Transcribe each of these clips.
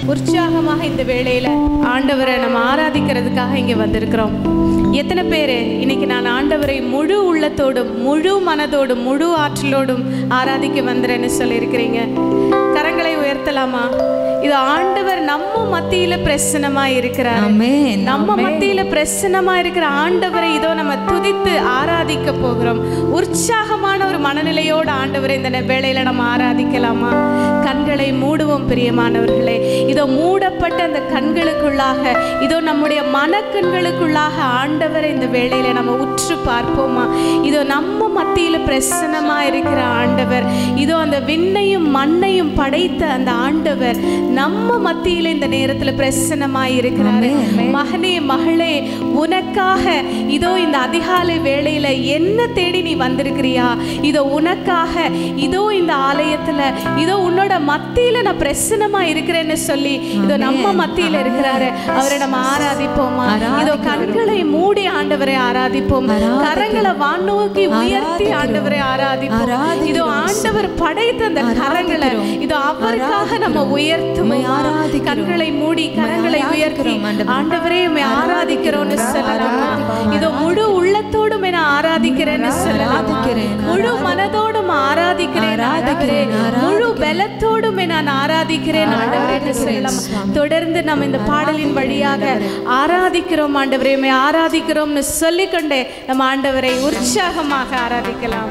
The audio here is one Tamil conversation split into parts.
உற்சாகமாக இந்த வேளையில ஆண்டவரை நம்ம ஆராதிக்கிறதுக்காக இங்க வந்திருக்கிறோம் எத்தனை பேர் இன்னைக்கு நான் ஆண்டவரை முழு உள்ளத்தோடும் முழு மனதோடும் முழு ஆற்றலோடும் ஆராதிக்க வந்தேன்னு சொல்லியிருக்கிறீங்க கரங்களை உயர்த்தலாமா இது ஆண்டவர் நம்ம மத்தியில பிரசனமா இருக்கிறார் ஆமென். நம்ம மத்தியில பிரசன்னமா இருக்கிற ஆண்டவரை இதோ நம்ம துதித்து ஆராதிக்க போகிறோம் உற்சாகமான ஒரு மனநிலையோடு ஆண்டவரை இந்த நே- வேளையில நம்ம ஆராதிக்கலாமா கண்களை மூடுவோம் பிரியமானவர்களே இதோ மூடப்பட்ட அந்த கண்களுக்குள்ளாக இதோ நம்முடைய மனக்கண்களுக்குள்ளாக ஆண்டவரை இந்த வேளையில நம்ம உற்று பார்ப்போமா இதோ நம்ம மத்தியில பிரசன்னமா இருக்கிற ஆண்டவர் இதோ அந்த விண்ணையும் மண்ணையும் படைத்த அந்த ஆண்டவர் நம்ம மத்தியில இந்த நேரத்துல பிரசன்னமாய் இருக்கிறாரு மகனே மகளே உனக்காக இதோ இந்த அதிகாலை வேளையில என்ன தேடி நீ வந்திருக்கிறியா இதோ உனக்காக இதோ இந்த ஆலயத்துல இதோ உன்னோட மத்தியில நான் பிரசன்னமா இருக்கிறேன்னு சொல்லி இதோ நம்ம மத்தியில இருக்கிறாரு அவரை நம்ம ஆராதிப்போமா இதோ கண்களை மூடி ஆண்டவரை ஆராதிப்போம் கரங்களை வானோக்கி உயர்த்தி ஆண்டவரை ஆராதிப்போம் இதோ ஆண்டவர் படைத்த அந்த கரங்களை இதோ அவருக்காக நம்ம உயர்த்துவோம் கண்களை மூடி கரங்களை உயர்த்தி ஆண்டவரே உம்மை ஆராதிக்கிறோம்னு சொல்லலாம் இதோ முழு உள்ளத்தோடும் என ஆராதிக்கிறேன்னு சொல்லலாம் முழு மனதோடும் ஆராதிக்கிறேன் ஆண்டவரே முழு பலத்தோடும் நான் ஆராதிக்கிறேன் ஆண்டவரே என்று சொல்லலாம் தொடர்ந்து நம்ம இந்த பாடலின் வழியாக ஆராதிக்கிறோம் ஆண்டவரே உம்மை ஆராதிக்கிறோம்னு சொல்லிக்கொண்டே நம்ம ஆண்டவரை உற்சாகமாக ஆராதிக்கலாம்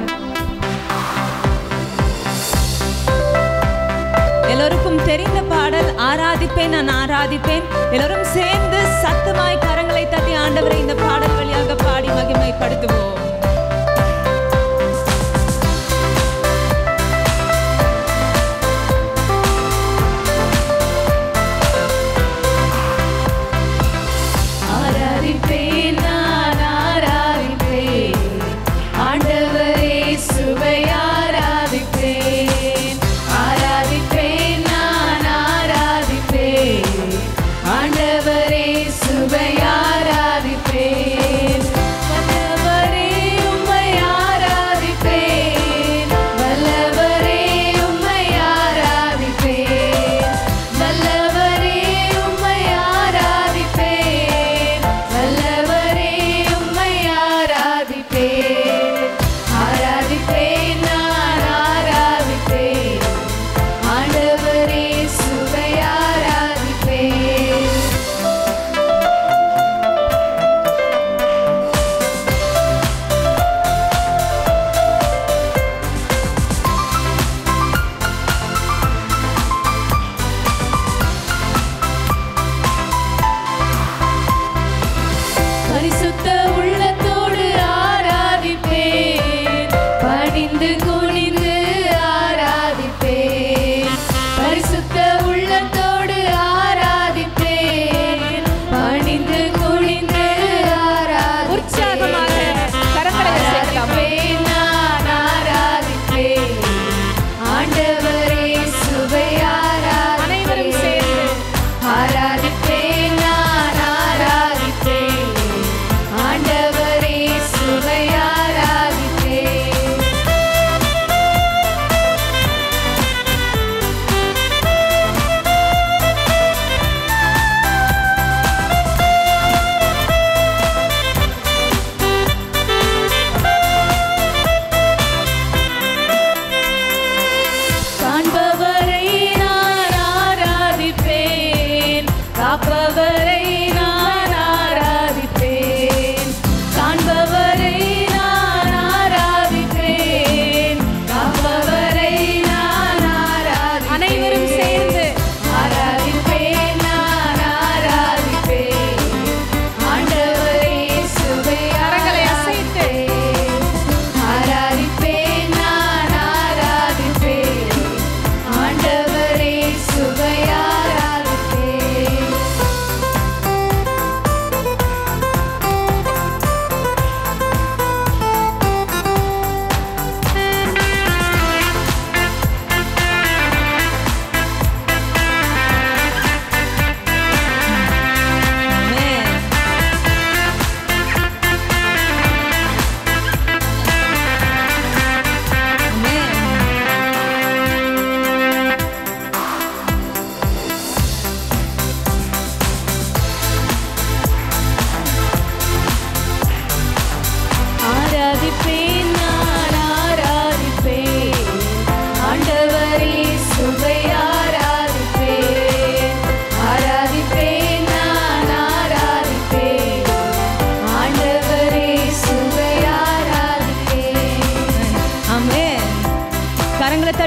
எல்லோருக்கும் தெரிந்த பாடல் ஆராதிப்பேன் நான் ஆராதிப்பேன் எல்லோரும் சேர்ந்து சத்தமாய் கரங்களை தட்டி ஆண்டவரை இந்த பாடல் வழியாக பாடி மகிமைப்படுத்துவோம் ஆராதிப்பேன் நான் ஆராதிப்பேன் ஆண்டவரே சுவை ஆராதிப்பேன் ஆராதிப்பேன் நான் ஆராதிப்பேன் ஆண்டவரே சுவை ஆராதிப்பேன் வந்தவரே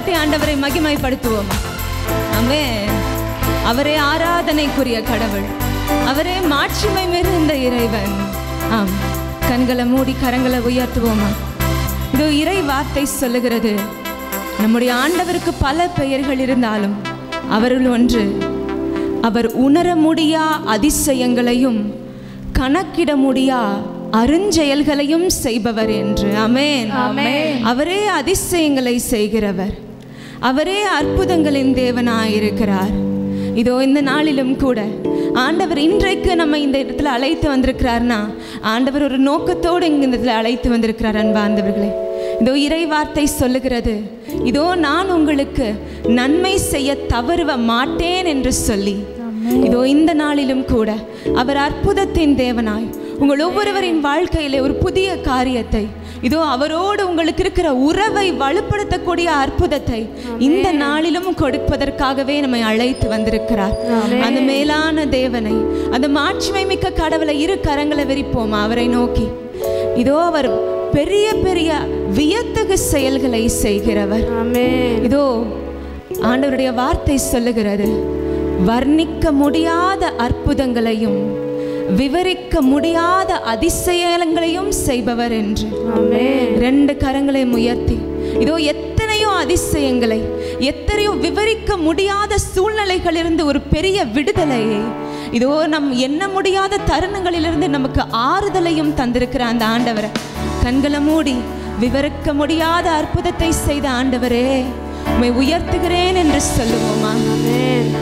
தட்டி ஆண்டவரை மகிமைப்படுத்துவோம் ஆமென் அவரே ஆராதனைக்குரிய கடவுள் அவரே மாட்சிமை மிகுந்த இறைவன் ஆம் கண்களை மூடி கரங்களை உயர்த்துவோமா இது இறை வார்த்தை சொல்லுகிறது நம்முடைய ஆண்டவருக்கு பல பெயர்கள் இருந்தாலும் அவருள் ஒன்று அவர் உணர முடியா அதிசயங்களையும் கணக்கிட முடியா அருஞ்செயல்களையும் செய்பவர் என்று அமேன் அவரே அதிசயங்களை செய்கிறவர் அவரே அற்புதங்களின் தேவனாயிருக்கிறார் இதோ இந்த நாளிலும் கூட ஆண்டவர் இன்றைக்கு நம்ம இந்த இடத்துல அழைத்து வந்திருக்கிறார்னா ஆண்டவர் ஒரு நோக்கத்தோடு இங்க இந்த இடத்துல அழைத்து வந்திருக்கிறார் அன்பார்ந்தவர்களே இதோ இறை வார்த்தை சொல்லுகிறது இதோ நான் உங்களுக்கு நன்மை செய்ய தவறுவ மாட்டேன் என்று சொல்லி இதோ இந்த நாளிலும் கூட அவர் அற்புதத்தின் தேவனாய் உங்கள் ஒவ்வொருவரின் வாழ்க்கையிலே ஒரு புதிய காரியத்தை இதோ அவரோடு உங்களுக்கு இருக்கிற உறவை வலுப்படுத்தக்கூடிய அற்புதத்தை இந்த நாளிலும் கொடுப்பதற்காகவே நம்மை அழைத்து வந்திருக்கிறார் அந்த மேலான தேவனை அந்த மாட்சிமை மிக்க கடவுளை இரு கரங்களை விரிப்போம் அவரை நோக்கி இதோ அவர் பெரிய பெரிய வியத்தகு செயல்களை செய்கிறவர் ஆமென் இதோ ஆண்டவருடைய வார்த்தை சொல்லுகிறது வர்ணிக்க முடியாத அற்புதங்களையும் விவரிக்க முடியாத அதிசயங்களையும் செய்பவர் என்று ஆமென் ரெண்டு கரங்களை உயர்த்தி இதோ எத்தனையோ அதிசயங்களை எத்தனையோ விவரிக்க முடியாத சூழ்நிலைகளிலிருந்து ஒரு பெரிய விடுதலையை இதோ நம் எண்ண முடியாத தருணங்களிலிருந்து நமக்கு ஆறுதலையும் தந்திருக்கிற அந்த ஆண்டவரை கண்களை மூடி விவரிக்க முடியாத அற்புதத்தை செய்த ஆண்டவரே உம்மை உயர்த்துகிறேன் என்று சொல்லுவோமா ஆமென்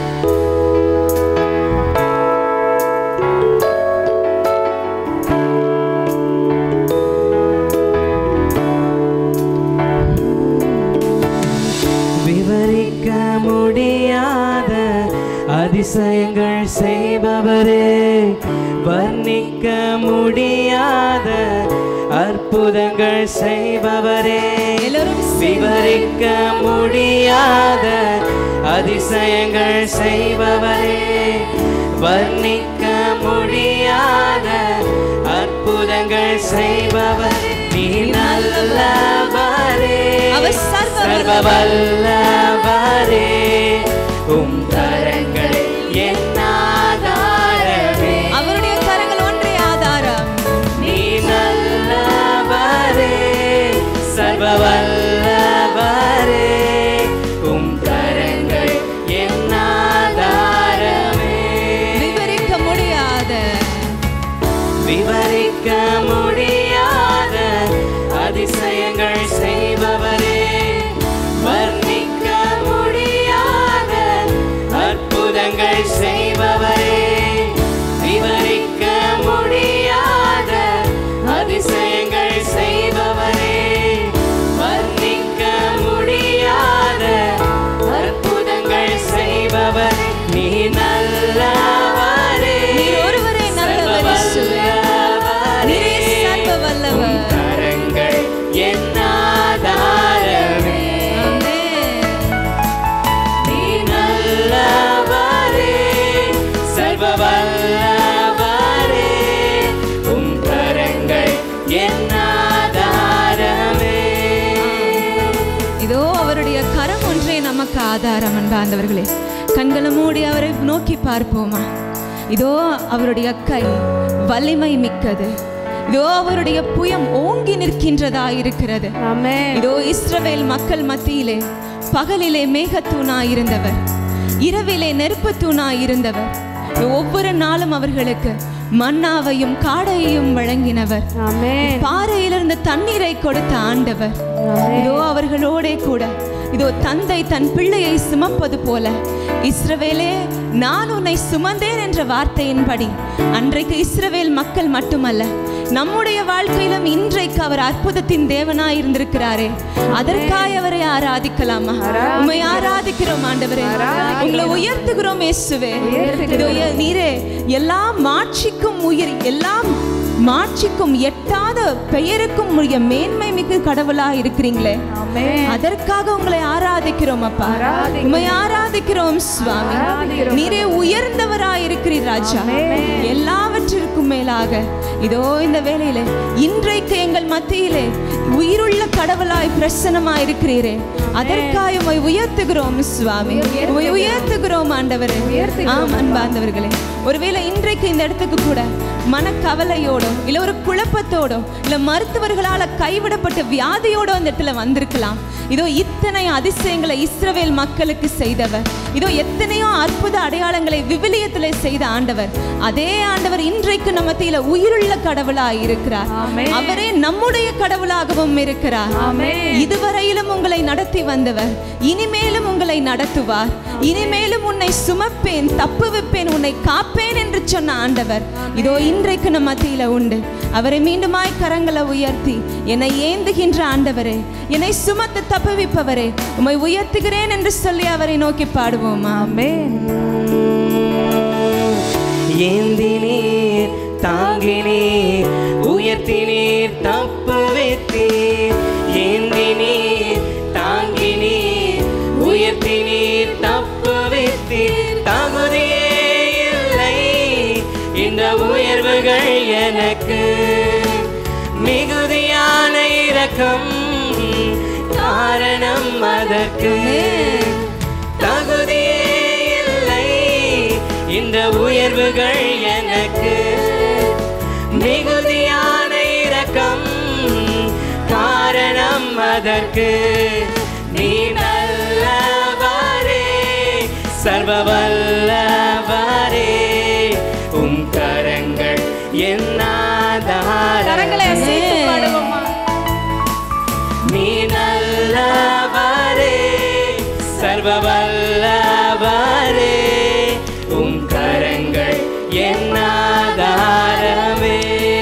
விவரிக்க முடியாத அதிசயங்கள் செய்பவரே வர்ணிக்க முடியாத அற்புதங்கள் செய்பவரே எல்லோரும் விவரிக்க முடியாத அதிசயங்கள் செய்பவரே வர்ணிக்க முடியாத அற்புதங்கள் செய்பவர் நீ நல்லவரே அவர் சர்வ சர்வ வல்லவரே உம் கரங்களே என் ஆதாரமே அவருடைய கரங்கள் ஒன்றே ஆதாரம் நீ நல்லவரே சர்வ வல்லவரே உம் கரங்கள் என் ஆதாரமே விவரிக்க முடியாத விவரிக்க முடியாத அதிசயங்கள் செய்பவரே வர்ணிக்க முடியாத அற்புதங்கள் செய்பவரே விவரிக்க முடியாத அதிசயங்கள் செய்பவரே வர்ணிக்க முடியாத அற்புதங்கள் செய்பவர் நீ நல்லவரே நீர் ஒருவரே நல்லவர் இயேசுவே. நீரே சர்வ வல்லவர். கரங்கள் என் ஆதாரமே ஆமென். நீ நல்லவரே சர்வ வல்லவரே உம் கரங்கள் என் ஆதாரமே இதோ அவருடைய கரம் ஒன்றே நமக்கு ஆதாரம் அன்பார்ந்தவர்களே கண்களை மூடி அவரை நோக்கி பார்ப்போமா இதோ அவருடைய கை வலிமை மிக்கது இதோ அவருடைய புயம் ஓங்கி நிற்கின்றதா இருக்கிறது ஆமென் இதோ இஸ்ரவேல் மக்கள் மத்தியிலே பகலிலே மேகத்தூணாய் இருந்தவர் இரவிலே நெருப்பு தூணாய் இருந்தவர் ஒவ்வொரு நாளும் அவர்களுக்கு மன்னாவையும் காடையையும் வழங்கினவர் ஆமென் பாறையிலிருந்து தண்ணீரை கொடுத்த ஆண்டவர் இதோ அவர்களோடே கூட இதோ தந்தை தன் பிள்ளையை சுமப்பது போல இஸ்ரவேலே நான் உன்னை சுமந்தேன் என்ற வார்த்தையின்படி அன்றைக்கு இஸ்ரவேல் மக்கள் மட்டுமல்ல நம்முடைய வாழ்க்கையிலும் இன்றைக்கு அவர் அற்புதத்தின் தேவனாய் இருந்திருக்கிறாரே அதற்காய் அவரை ஆராதிக்கலாமா உண்மை ஆராதிக்கிறோம் ஆண்டவரே உங்களை உயர்த்துகிறோம் இயேசுவே இதோ எ- நீரே எல்லாம் மாட்சிக்கும் உயிர் எல்லாம் மாட்சிக்கும் எட்டாத பெயருக்கும் உரிய மேன்மை மிகு கடவுளா இருக்கிறீங்களே அதற்காக உங்களை ஆராதிக்கிறோம் அப்பா உண்மை ஆராதிக்கிறோம் சுவாமி நீரே உயர்ந்தவராய் இருக்கிறீர் ராஜா எல்லாவற்றிற்கும் மேலாக இதோ இந்த வேளையிலே இன்றைக்கு எங்கள் மத்தியிலே உயிருள்ள கடவுளாய் பிரசன்னமாய் இருக்கிறீரே அதற்காக உம்மை உயர்த்துகிறோம் சுவாமி உம்மை உயர்த்துகிறோம் ஆண்டவரே ஆம் அன்பார்ந்தவர்களே ஒருவேளை இன்றைக்கு இந்த இடத்துக்கு கூட மனக்கவலையோடோ இல்ல ஒரு குழப்பத்தோடோ இல்ல மருத்துவர்களால கைவிடப்பட்ட வியாதியோட அந்த இடத்துல வந்திருக்கலாம் இதோ இத்தனை அதிசயங்களை இஸ்ரவேல் மக்களுக்கு செய்தவர் இதோ எத்தனையோ அற்புத அடையாளங்களை விவிலியத்துல செய்த ஆண்டவர் அதே ஆண்டவர் இன்றைக்கு நம்ம மத்தியில உயிருள்ள கடவுளாய் இருக்கிறார் அவரே நம்முடைய கடவுளாகவும் இருக்கிறார் இதுவரையிலும் உங்களை நடத்தி வந்தவர் இனிமேலும் உங்களை நடத்துவார் இனிமேலும் உன்னை சுமப்பேன் தப்புவிப்பேன் உன்னை காப்பேன் என்று சொன்ன ஆண்டவர் இதோ இன்றைக்கு நம்ம மத்தியில உண்டு அவரை மீண்டுமாய் கரங்களை உயர்த்தி என்னை ஏந்துகின்ற ஆண்டவரே என்னை சுமத்து தப்புவிப்பவரே உம்மை உயர்த்துகிறேன் என்று சொல்லி அவரை நோக்கி பாடுவோமா ஏந்தினீர் தாங்கினீர் உயர்த்தினீர் தப்பு வைத்தீர் ஏந்தினீர் தாங்கினீர் உயர்த்தினீர் தப்பு வைத்தீர் தகுதியே இல்லை இந்த உயர்வுகள் எனக்கு மிகுதியான இரக்கம் காரணம் அதற்கு தகுதியே இல்லை இந்த உயர்வுகள் எனக்கு மிகுதியான இரக்கம் காரணம் அதற்கு நீ நல்லவரே சர்வ வல்லவரே உம் கரங்கள் கரங்களை என்னாதாரமே அசைத்து பாடுவோமா நீ நல்லவரே சர்வ வல்லவரே உம் கரங்கள் என்னாதாரமே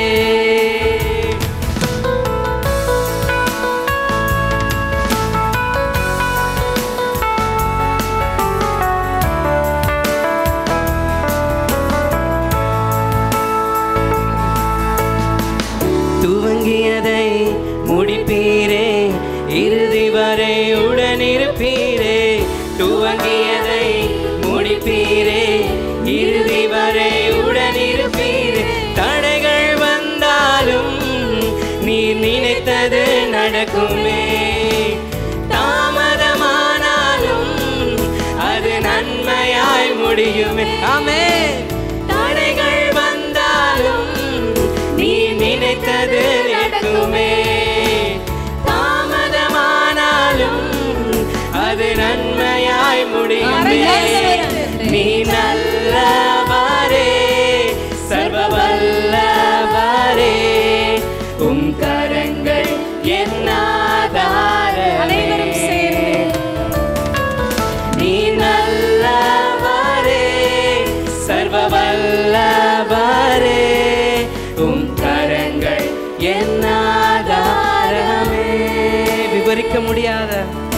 துவங்கியதை முடிப்பீரே இறுதி வரை உடனிருப்பீரே துவங்கியதை முடிப்பீரே இறுதி வரை உடனிருப்பீரே தடைகள் வந்தாலும் நீ நினைத்தது நடக்குமே தாமதமானாலும் அது நன்மையாய் முடியுமே ஆமே தடைகள் வந்தாலும் நீ நினைத்தது நடக்குமே தாமதமானாலும் அது நன்மையாய் முடியுமே நீ நல்லவரே சர்வ வல்லவரே உம் கரங்கள் அனைவரும் என்னாதாரமே சேர்ந்து நீ நல்லவரே சர்வ வல்லவரே உம் கரங்கள் என்னாதாரமே விவரிக்க முடியாத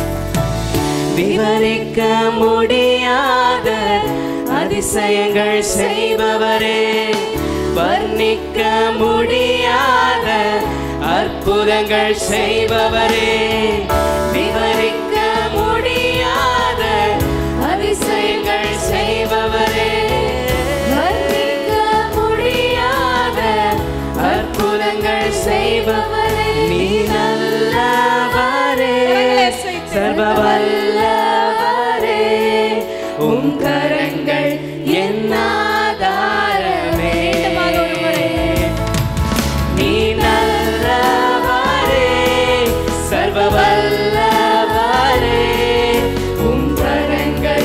விவரிக்க முடியாத அதிசயங்கள் செய்பவரே வர்ணிக்க முடியாத அற்புதங்கள் செய்பவரே விவரிக்க முடியாத அதிசயங்கள் செய்பவரே வர்ணிக்க முடியாத அற்புதங்கள் செய்பவரே நீ நல்லவரே சர்வ வல்லவரே உம் கரங்கள் என்னாதாரமே நீ நல்லவரே சர்வ வல்லவரே உம் கரங்கள்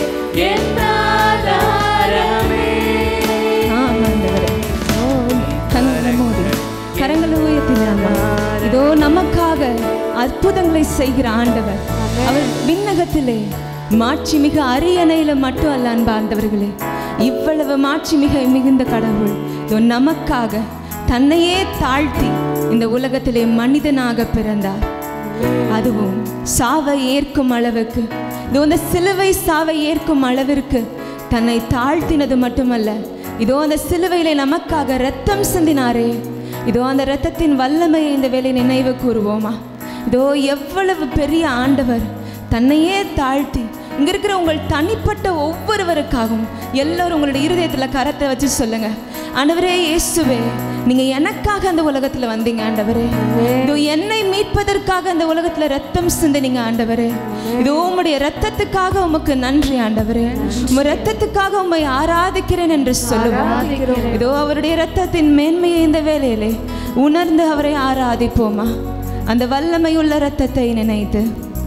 என்னாதாரமே ஆமாண்டவரே. ஓ, கண்களை மூடி, கரங்களை உயர்த்தினாங்க இதோ நமக்காக அற்புதங்களை செய்கிற ஆண்டவர் அவர் விண்ணகத்திலே மாட்சி மிக அரியணையில மட்டும் அல்ல அன்பார்ந்தவர்களே இவ்வளவு மாட்சி மிக மிகுந்த கடவுள் இதோ நமக்காக தன்னையே தாழ்த்தி இந்த உலகத்திலே மனிதனாக பிறந்தார் அதுவும் சாவை ஏற்கும் அளவுக்கு இதோ அந்த சிலுவை சாவை ஏற்கும் அளவிற்கு தன்னை தாழ்த்தினது மட்டுமல்ல இதோ அந்த சிலுவையிலே நமக்காக ரத்தம் சிந்தினாரே இதோ அந்த இரத்தத்தின் வல்லமையை இந்த வேலை நினைவு கூறுவோமா இதோ எவ்வளவு பெரிய ஆண்டவர் தன்னையே தாழ்த்தி இங்க இருக்கிற உங்கள் தனிப்பட்ட ஒவ்வொருவருக்காகவும் எல்லாரும் உங்களுடைய இருதயத்துல கரத்தை வச்சு சொல்லுங்க ஆண்டவரே இயேசுவே நீங்க எனக்காக அந்த உலகத்துல வந்தீங்க ஆண்டவரே இதோ என்னை மீட்பதற்காக அந்த உலகத்துல ரத்தம் சிந்தினீங்க ஆண்டவரே இதோ உம்முடைய ரத்தத்துக்காக உமக்கு நன்றி ஆண்டவரே உங்க ரத்தத்துக்காக உம்மை ஆராதிக்கிறேன் என்று சொல்லுவோம் இதோ அவருடைய ரத்தத்தின் மேன்மையை இந்த வேலையிலே உணர்ந்து அவரை ஆராதிப்போமா அந்த வல்லமையுள்ள ரத்தத்தை நினைத்து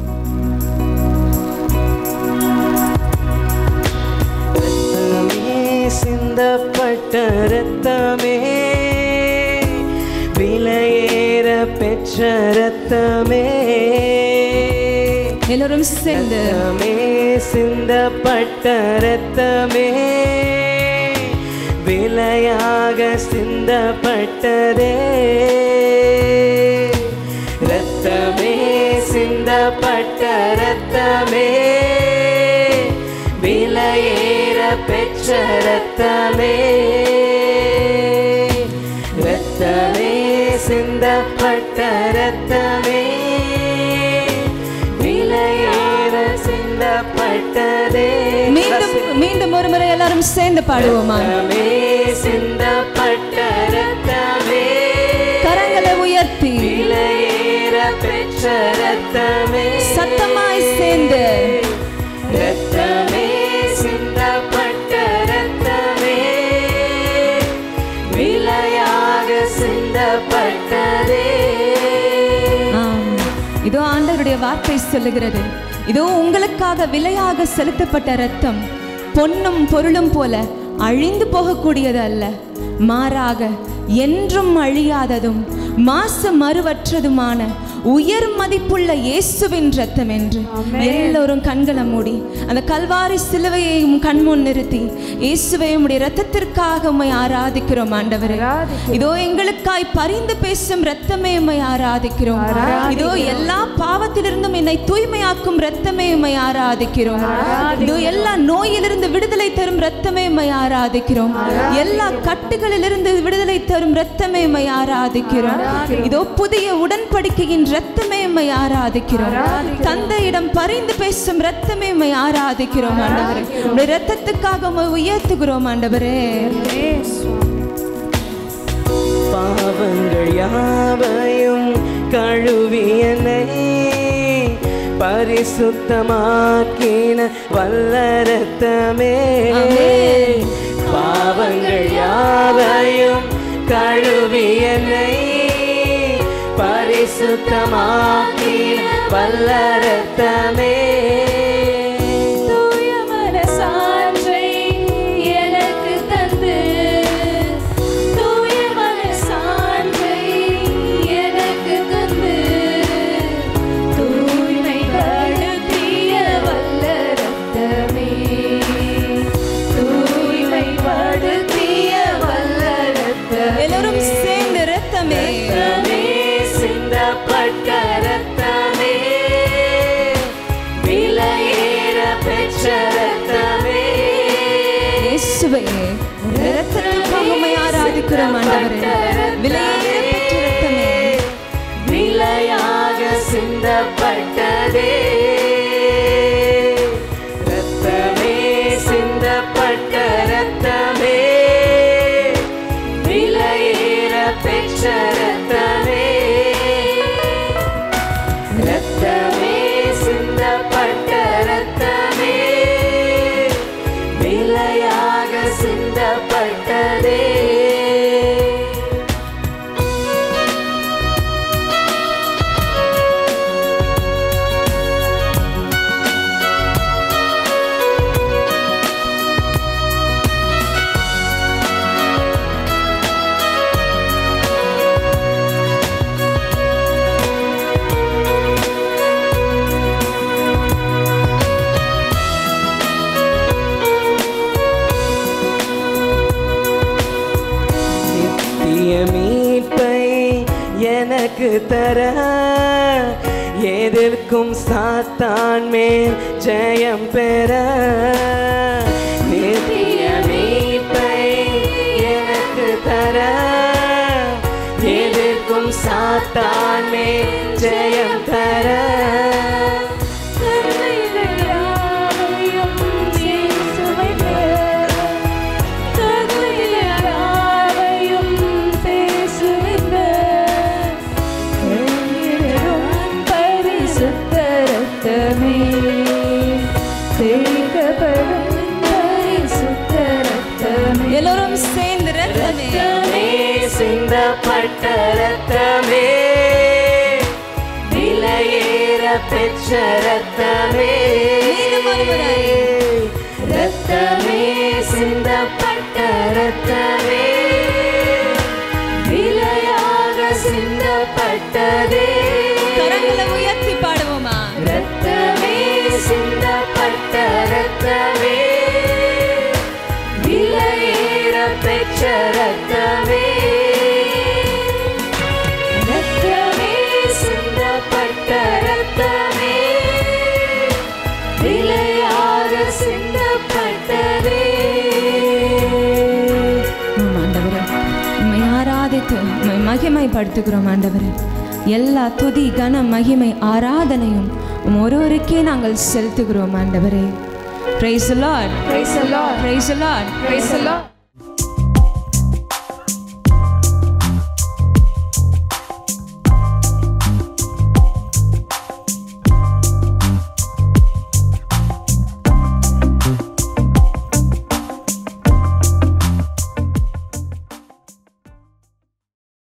ரத்தமே சிந்தப்பட்ட ரத்தமே விலையேற பெற்ற ரத்தமே எல்லோரும் சேர்ந்து ரத்தமே சிந்தப்பட்ட ரத்தமே விலையாக சிந்தப்பட்டதே ரத்தமே சிந்தப்பட்ட ரத்தமே விலையேற பெற்ற ரத்தமே ரத்தமே சிந்தப்பட்ட ரத்தமே விலையேற சிந்தப்பட்டதே மீண்டும் மீண்டும் ஒரு முறை எல்லாரும் சேர்ந்து பாடுவோமா ரத்தமே சிந்தப்பட்ட ரத்தமே கரங்களை உயர்த்தி விலையேற பெற்ற ரத்தமே சத்தமாய் சேர்ந்து ரத்தமே சிந்தப்பட்ட ரத்தமே விலையாக சிந்தப்பட்டதே ஆம். இதோ ஆண்டவருடைய வார்த்தை சொல்லுகிறது இதோ உங்களுக்காக விலையாக செலுத்தப்பட்ட ரத்தம் பொன்னும் பொருளும் போல அழிந்து போகக்கூடியது அல்ல மாறாக என்றும் அழியாததும் மாசு மறுவற்றதுமான உயர் மதிப்புள்ள இயேசுவின் ரத்தம் என்று எல்லோரும் கண்களை மூடி அந்த கல்வாரி சிலுவையையும் கண்முன் நிறுத்தி இயேசுவை உம்முடைய ரத்தத்திற்காக உம்மை ஆராதிக்கிறோம் ஆண்டவரே இதோ எங்களுக்காய் பரிந்து பேசும் ரத்தமே உம்மை ஆராதிக்கிறோம் இதோ எல்லா பாவத்திலிருந்தும் என்னை தூய்மையாக்கும் ரத்தமே உம்மை ஆராதிக்கிறோம் இதோ எல்லா நோயிலிருந்து விடுதலை தரும் ரத்தமே உம்மை ஆராதிக்கிறோம் எல்லா கட்டுகளிலிருந்து விடுதலை தரும் ரத்தமே உம்மை ஆராதிக்கிறோம் இதோ புதிய உடன்படிக்கையின் ரத்தமே உம்மை ஆராதிக்கிறோம் தந்தையிடம் பரிந்து பேசும் ரத்தமே உம்மை ஆராதிக்கிறோம் ஆண்டவரே உம்முடைய ரத்தத்துக்காக உம்மை உயர்த்துகிறோம் ஆண்டவரே பாவங்கள் யாவையும் கழுவியனை பரிசுத்தமாக்கின வல்ல ரத்தமே ஆமென். பாவங்கள் யாவையும் கழுவியனை பரிசுத்தமாக்கின வல்ல ரத்தமே தூய மனசான்றை எனக்கு தந்து தூய மனசான்றை எனக்கு தந்து தூய்மைப்படுத்திய வல்ல ரத்தமே தூய்மைப்படுத்திய வல்ல ரத்தமே எல்லோரும் சேர்ந்து ரத்தமே ரத்தமே சிந்தப்பட்ட ரத்தமே விலையேற பெற்ற ரத்தமே இயேசுவே உம்முடைய ரத்தத்துக்காக உம்மை ஆராதிக்கிறோம் ஆண்டவரே விலையேற பெற்ற ரத்தமே விலையாக சிந்தப்பட்டதே ரத்தமே சிந்தப்பட்ட ரத்தமே விலையேற பெற்ற ரத்தமே ரத்தமே சிந்தப்பட்ட ரத்தமே விலையாக சிந்தப்பட்டதே நித்திய மீட்பை எனக்கு தர எதிர்க்கும் சாத்தான் மேல் ஜெயம் பெற நித்திய மீட்பை எனக்கு தர மீட்கப்படும் பரிசுத்த ரத்தமே. எல்லோரும் சேர்ந்து ரத்தமே ரத்தமே சிந்தப்பட்ட ரத்தமே விலையேற பெற்ற ரத்தமே மீண்டும் ஒருமுறை. ரத்தமே சிந்தப்பட்ட ரத்தமே விலையாக சிந்தப்பட்டதே கரங்களை உயர்த்தி பாடுவோமா ரத்தமே சிந்தப்பட்ட ரத்தமே விலையேற பெற்ற ரத்தமே ரத்தமே சிந்தப்பட்ட ரத்தமே விலையாக சிந்தப்பட்டதே ஆம் ஆண்டவரே உம்மை ஆராதித்து உம்மை மகிமைப்படுத்துகிறோம் ஆண்டவரே எல்லா துதி கன மகிமை ஆராதனையும் உம் ஒருவருக்கே நாங்கள் செலுத்துகிறோம் ஆண்டவரே praise Lord Praise the Lord. Praise Lord Praise the Lord.